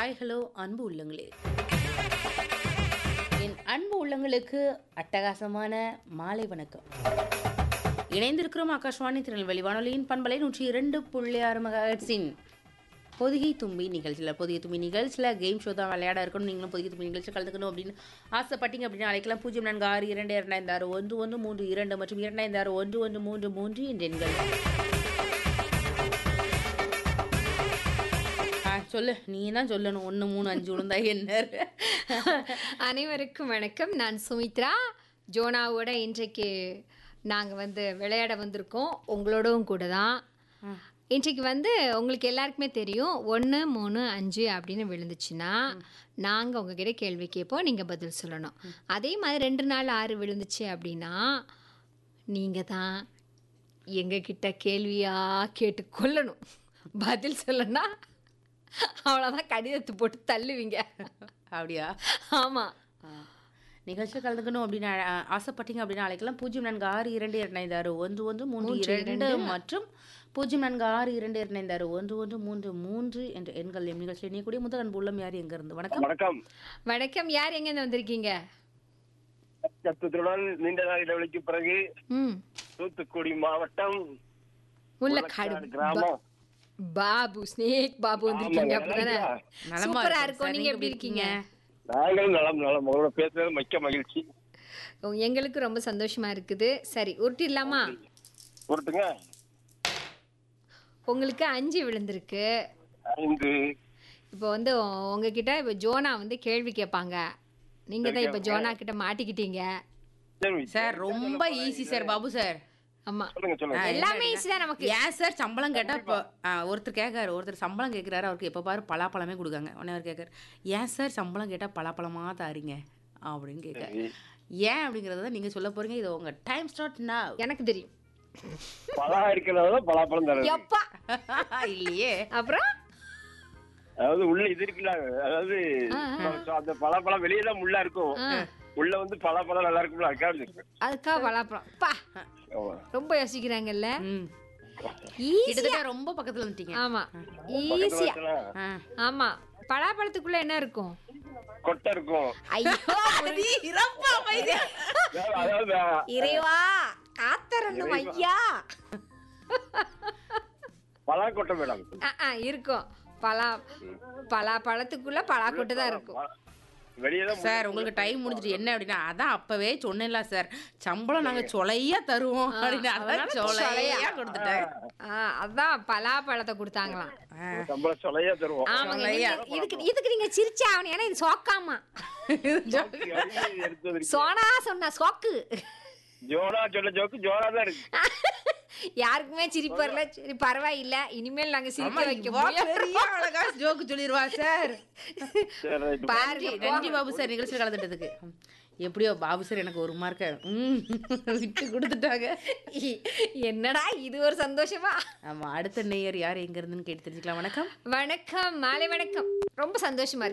Hi hello அன்பு உள்ளங்களே என் அன்பு உள்ளங்களுக்கு அட்டகாசமான மாலை வணக்கம் இணைந்திருக்கிறோம் ஆகாஷ்வாணி திருநெல்வேலி வானொலியின் பண்பலை நூற்றி இரண்டு புள்ளி ஆறு மெகாஹெட்ஸின் பொதிகை தும்பி நிகழ்ச்சியில் பொதிகை தும்பி நிகழ்ச்சியில் கேம் ஷோ தான் விளையாட இருக்கணும் நீங்களும் பொதிகை தும்பி நிகழ்ச்சி கலந்துக்கணும் அப்படின்னு ஆசைப்பட்டீங்க அப்படின்னு அழைக்கலாம் பூஜ்ஜியம் நான்கு ஆறு இரண்டு இரண்டாயிரத்து ஆறு ஒன்று ஒன்று மூன்று இரண்டு மற்றும் இரண்டாயிரத்து ஆறு ஒன்று ஒன்று மூன்று மூன்று என்ற எண்கள் ஆ சொல்லு நீ தான் சொல்லணும் ஒன்று மூணு அஞ்சு விழுந்தா என்ன அனைவருக்கும் வணக்கம் நான் சுமித்ரா ஜோனாவோட இன்றைக்கு நாங்கள் வந்து விளையாட வந்திருக்கோம் உங்களோடவும் கூட தான் இன்றைக்கு வந்து உங்களுக்கு எல்லாருக்குமே தெரியும் ஒன்று மூணு அஞ்சு அப்படின்னு விழுந்துச்சுன்னா நாங்கள் உங்ககிட்ட கேள்வி கேட்போம் நீங்கள் பதில் சொல்லணும் அதே மாதிரி ரெண்டு நாள் ஆறு விழுந்துச்சு அப்படின்னா நீங்கள் தான் எங்ககிட்ட கேள்வியாக கேட்டு கொள்ளணும் பதில் சொல்லனா அவ்வளோதான் கடிதத்தை போட்டு தள்ளுவீங்க அப்படியா ஆமாம் நிகழ்ச்சி கலந்துக்கணும் அப்படின்னு அ- ஆசைப்பட்டீங்க அப்படின்னு அழைக்கலாம் பூஜ்ஜியம் நான்கு ஆறு இரண்டு இரண்டாயிரத்து ஆறு ஒன்று ஒன்று மூன்று இரண்டு மற்றும் பூஜ்ஜியம் நான்கு ஆறு இரண்டு இரண்டாயிரத்து ஆறு ஒன்று ஒன்று மூன்று மூன்று என்ற எண்கள் எம் நிகழ்ச்சியில் இணையக்கூடிய முதல் அன்பு உள்ளம் யார் எங்க இருந்து வணக்கம் வணக்கம் வணக்கம் யார் எங்கேருந்து வந்திருக்கீங்க சத்துத்துடன் நீண்ட நாள் இடைவெளிக்கு பிறகு ம் தூத்துக்குடி மாவட்டம் முள்ளக்காடு முள்ளக்காடு கிராமம் பாபு ஸ்னேக் பாபு வந்திருக்கீங்க ஆமாங்க, அப்படிதானே நல்லா நலமா சூப்பரா இருக்கேன் இருக்கும் சார். நீங்க நீங்க எப்படி இருக்கீங்க நாங்களும் நலம் நலம் உங்களோட பேசுறது மிக்க மகிழ்ச்சி ஓ, எங்களுக்கு ரொம்ப சந்தோஷமா இருக்குது சரி உருட்டிடலாமா பொறுத்துங்க உங்களுக்கு அஞ்சு விழுந்திருக்கு ஐந்து இப்போ வந்து உ- உங்ககிட்ட இப்போ ஜோனா வந்து கேள்வி கேட்பாங்க நீங்க தான் இப்போ ஜோனா கிட்ட மாட்டிக்கிட்டீங்க சரி, சார் ரொம்ப ஈஸி சார் பாபு சார் ஆமா சொல்லுங்க சொல்லுங்க எல்லாமே ஈஸி தான் நமக்கு ஏன் சார் சம்பளம் கேட்டா இப்போ ஆ, ஒருத்தர் கேட்காரு ஒருத்தர் சம்பளம் கேட்குறாரு அவருக்கு எப்போ பாரு பலாப்பழமே கொடுக்காங்க உடனே அவர் கேட்காரு ஏன் சார் சம்பளம் கேட்டால் பலாப்பழமா தாரீங்க அப்படின்னு கேட்காரு ஏன் அப்படிங்கிறத தான் நீங்கள் சொல்ல போறீங்க இது உங்க டைம் ஸ்டார்ட் now எனக்கு தெரியும் பழம் இருக்கிறதால பலாப்பழம் தருது எப்பா இல்லையே அப்புறம் அதாவது உள்ள இது இருக்குல்ல அதாவது அந்த பலாப்பழம் வெளியே தான் முள்ளா இருக்கும் உள்ள வந்து பலாப்பழம் நல்லா இருக்கும்ல அதுக்காக இருக்கு. அதுக்கா பலாப்பழம் பா ஆமா. ரொம்ப யோசிக்கிறாங்கல்ல ம் ஈஸி கிட்டத்தட்ட ரொம்ப பக்கத்துல வந்துட்டீங்க ஆமா பக்கத்துல ஈஸியா வச்சனா ஆ. ஆமா பலாப்பழத்துக்குள்ள என்ன இருக்கும் கொட்டை இருக்கும் ஐயோ அதாவது இறைவா காத்தரணும் ஐயா பலா கொட்டை மேடம் ஆ, ஆ, இருக்கும் பலா பலா பழத்துக்குள்ள பலாக்கொட்டை தான் இருக்கும் வெளியே தான் சார் உங்களுக்கு டைம் முடிஞ்சிட்டு என்ன அப்படின்னா அதான் அப்பவே சொன்னேன்ல சார் சம்பளம் நாங்க சொலையா தருவோம் அப்படின்னு அதான் சொலையா கொடுத்துட்டேன் ஆ, அதான் பலாப்பழத்தை கொடுத்தாங்களாம் சம்பளம் சொலையா தருவோம் ஆமாங்க நீங்க- இதுக்கு இதுக்கு நீங்க சிரிச்சா ஆகணும் ஏன்னா இது சோக்காமா எடுத்து வந்திருக்கு. சோனா சொன்ன சோக்கு ஜோரா சொல்ல ஜோக்கு ஜோரா தான் இருக்கு யாருக்குமே சிரிப்பு வரல சரி பரவாயில்ல இனிமேல் நாங்க சிரிக்க வைக்க இவ்வளவு முடியும் பெரிய அழகா ஜோக்கு சொல்லிடுவா சார் சரி, right. பாருங்க நன்றி பாபு சார் நிகழ்ச்சியில் கலந்துட்டதுக்கு எப்படியோ பாபு சார் எனக்கு ஒரு மார்க்க ம் விட்டு கொடுத்துட்டாங்க என்னடா இது ஒரு சந்தோஷமா ஆமா அடுத்த நேயர் யார் எங்க இருந்துன்னு கேட்டு தெரிஞ்சுக்கலாம் வணக்கம் வணக்கம் மாலை வணக்கம் ரொம்ப சந்தோஷமா இருக்கு